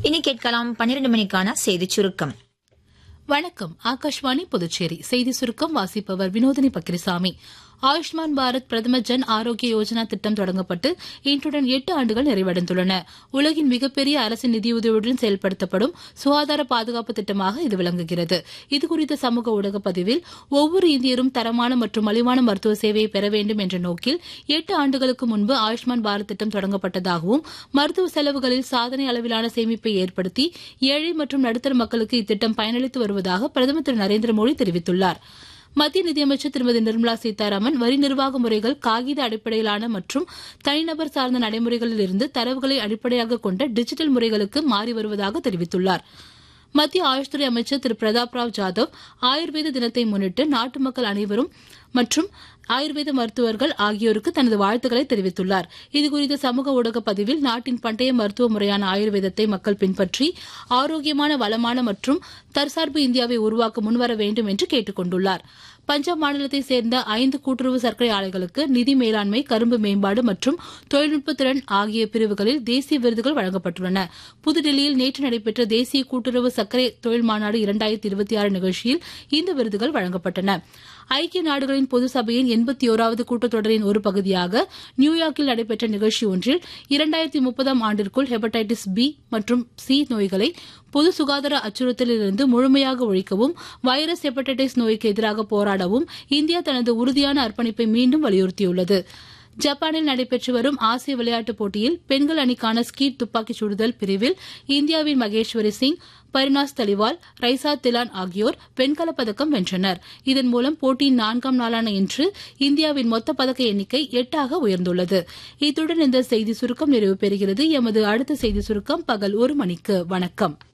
இனி கேட்கலாம் பன்னிரண்டு மணிக்கான செய்திச் சுருக்கம் வணக்கம் ஆகாஷ்வாணி புதுச்சேரி செய்தி சுருக்கம் வாசிப்பவர் வினோதினி பக்ரிசாமி ஆயுஷ்மான் பாரத் பிரதமர் ஜன் ஆரோக்கிய யோஜனா திட்டம் தொடங்கப்பட்டு இன்றுடன் எட்டு ஆண்டுகள் நிறைவடைந்துள்ளன உலகின் மிகப்பெரிய அரசின் நிதியுதவியுடன் செயல்படுத்தப்படும் சுகாதார பாதுகாப்பு திட்டமாக இது விளங்குகிறது இதுகுறித்த சமூக ஊடக பதிவில் ஒவ்வொரு இந்தியரும் தரமான மற்றும் மலிவான மருத்துவ சேவையை பெற வேண்டும் என்ற நோக்கில் எட்டு ஆண்டுகளுக்கு முன்பு ஆயுஷ்மான் பாரத் திட்டம் தொடங்கப்பட்டதாகவும் மருத்துவ செலவுகளில் சாதனை அளவிலான சேமிப்பை ஏற்படுத்தி ஏழை மற்றும் நடுத்தர மக்களுக்கு இத்திட்டம் பயனளித்து வருவதாக பிரதமர் திரு நரேந்திர மோடி தெரிவித்துள்ளாா் மத்திய நிதியமைச்சர் திருமதி நிர்மலா சீதாராமன் வரி நிர்வாக முறைகள் காகித அடிப்படையிலான மற்றும் தனிநபர் சார்ந்த நடைமுறைகளில் இருந்து தரவுகளை அடிப்படையாக கொண்ட டிஜிட்டல் முறைகளுக்கு மாறி வருவதாக தெரிவித்துள்ளார் மத்திய ஆயுஷ் துறை அமைச்சர் திரு பிரதாப் ராவ் ஜாதவ் ஆயுர்வேத தினத்தை முன்னிட்டு நாட்டு மக்கள் அனைவரும் மற்றும் ஆயுர்வேத மருத்துவர்கள் ஆகியோருக்கு தனது வாழ்த்துக்களை தெரிவித்துள்ளார் இதுகுறித்த சமூக ஊடக பதிவில் நாட்டின் பண்டைய மருத்துவ முறையான ஆயுர்வேதத்தை மக்கள் பின்பற்றி ஆரோக்கியமான வளமான மற்றும் தற்சார்பு இந்தியாவை உருவாக்க முன்வர வேண்டும் என்று கேட்டுக் கொண்டுள்ளார் பஞ்சாப் மாநிலத்தை சேர்ந்த ஐந்து கூட்டுறவு சர்க்கரை ஆலைகளுக்கு நிதி மேலாண்மை கரும்பு மேம்பாடு மற்றும் தொழில்நுட்ப திறன் ஆகிய பிரிவுகளில் தேசிய விருதுகள் வழங்கப்பட்டுள்ளன புதுடெல்லியில் நேற்று நடைபெற்ற தேசிய கூட்டுறவு சர்க்கரை தொழில் மாநாடு இரண்டாயிரத்தி இருபத்தி ஆறு நிகழ்ச்சியில் இந்த விருதுகள் வழங்கப்பட்டன ஐக்கிய நாடுகளின் பொது சபையின் எண்பத்தி ஓராவது கூட்டத்தொடரின் ஒரு பகுதியாக நியூயார்க்கில் நடைபெற்ற நிகழ்ச்சி ஒன்றில் இரண்டாயிரத்தி முப்பதாம் ஆண்டிற்குள் ஹெபடைட்டிஸ் பி மற்றும் சி நோய்களை பொது சுகாதார அச்சுறுத்தலிலிருந்து முழுமையாக ஒழிக்கவும் வைரஸ் ஹெபடைட்டிஸ் நோய்க்கு எதிராக போராடவும் இந்தியா தனது உறுதியான அர்ப்பணிப்பை மீண்டும் வலியுறுத்தியுள்ளது ஜப்பானில் நடைபெற்று வரும் ஆசிய விளையாட்டுப் போட்டியில் பெண்கள் அணிக்கான ஸ்கீட் துப்பாக்கிச் சுடுதல் பிரிவில் இந்தியாவின் மகேஸ்வரி சிங் பரினாஸ் தலிவால் ரைசா திலான் ஆகியோர் வெண்கலப் பதக்கம் வென்றனர் இதன் மூலம் போட்டியின் நான்காம் நாளான இன்று இந்தியாவின் மொத்த பதக்க எண்ணிக்கை எட்டாக உயர்ந்துள்ளது இத்துடன் இந்த செய்தி சுருக்கம் நிறைவு பெறுகிறது எமது அடுத்த செய்தி சுருக்கம் பகல் ஒரு மணிக்கு வணக்கம்